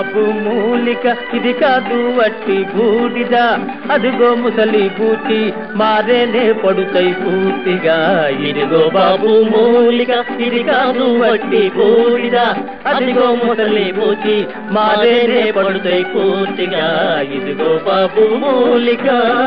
బాబు మూలిక ఇది కాదు వట్టి బూడిద అదిగో ముసలి బూటి మారేనే పడుతాయి పూర్తిగా ఇదిగో బాబు మూలిక ఇది కాదు వట్టి బూడిద అదిగో ముసలి బూటి మారేనే పడుతాయి పూర్తిగా ఇదిగో బాబు మూలిక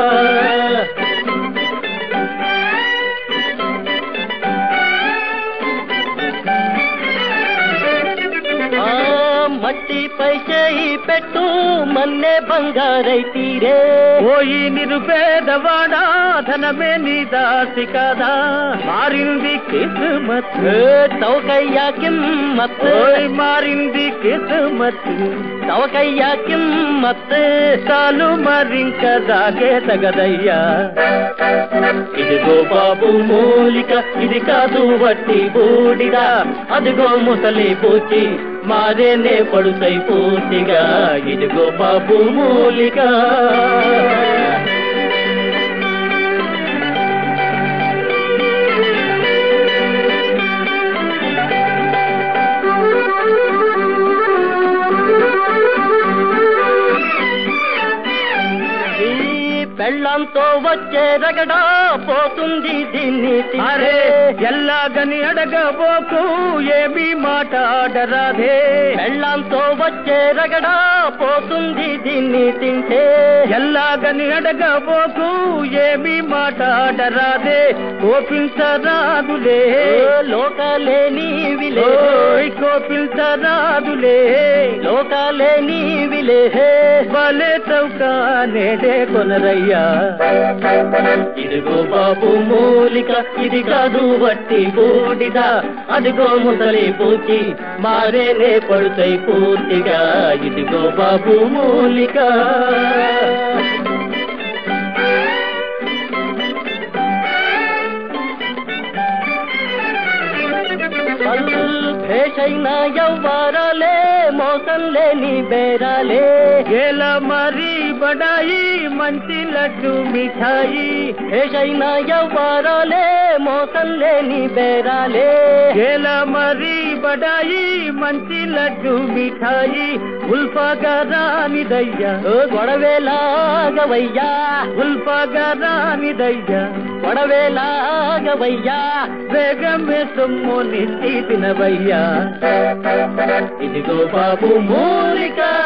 ఆ మట్టిపై చేయి పెట్టు మన్నే బంగారై తీరే ఓయి నిరుపేదవాడా ధనమే నీ దాసి కదా మారింది కిస్మత్ చౌకయ్యా కిమ్మత్ ఓయ్ మారింది కిస్మత్ చౌకయ్యా కిమ్మత్ చాలు మరింక దాగే తగదయ్యా ఇదిగో బాబు మూలిక ఇది కాదు వట్టి బూడిద అదిగో ముసలి పూచి మారేనే పడుతాయి పూర్తిగా ఇదిగో బాబు మూలిక ఈ పెళ్ళంతో వచ్చే రగడా పోతుంది దీన్ని అరే ఎల్లాగని అడగబోకు ఏమీ మాట్లాడరాదే పెళ్ళంతో వచ్చే రగడా పోతుంది దీన్ని తింటే ఎల్లాగని అడగబోకు ఏమీ మాట్లాడరాదే కోపించరాదులే లోకలే నీవిలే కోపించరాదులే లోకాలే నీవిలే భలే చౌకా నేడే కొనరయ్యా ఇదిగో బాబు మూలిక ఇది కాదు వట్టి బూడిద అదిగో ముసలి పూచి మారేనే పడుతాయి పూర్తిగా ఇదిగో బాబు మూలిక భేషైన యవ్వారాలే మోసం లేని బేరాలే ఏల మరి బడాయి మంచి లడ్డు మిఠాయి భేషైన యవ్వారాలే మోసం లేని బేరాలే ఏల మరి బడాయి మంచి లడ్డు మిఠాయి ఉల్ఫగా రానిదయ్యా గొడవేలాగవయ్యా ఉల్ఫగా రానిదయ్యా గొడవేలాగవయ్యా వేగమే సొమ్ము నిట్టి తినవయ్యా ఇదిగో బాబు మూలిక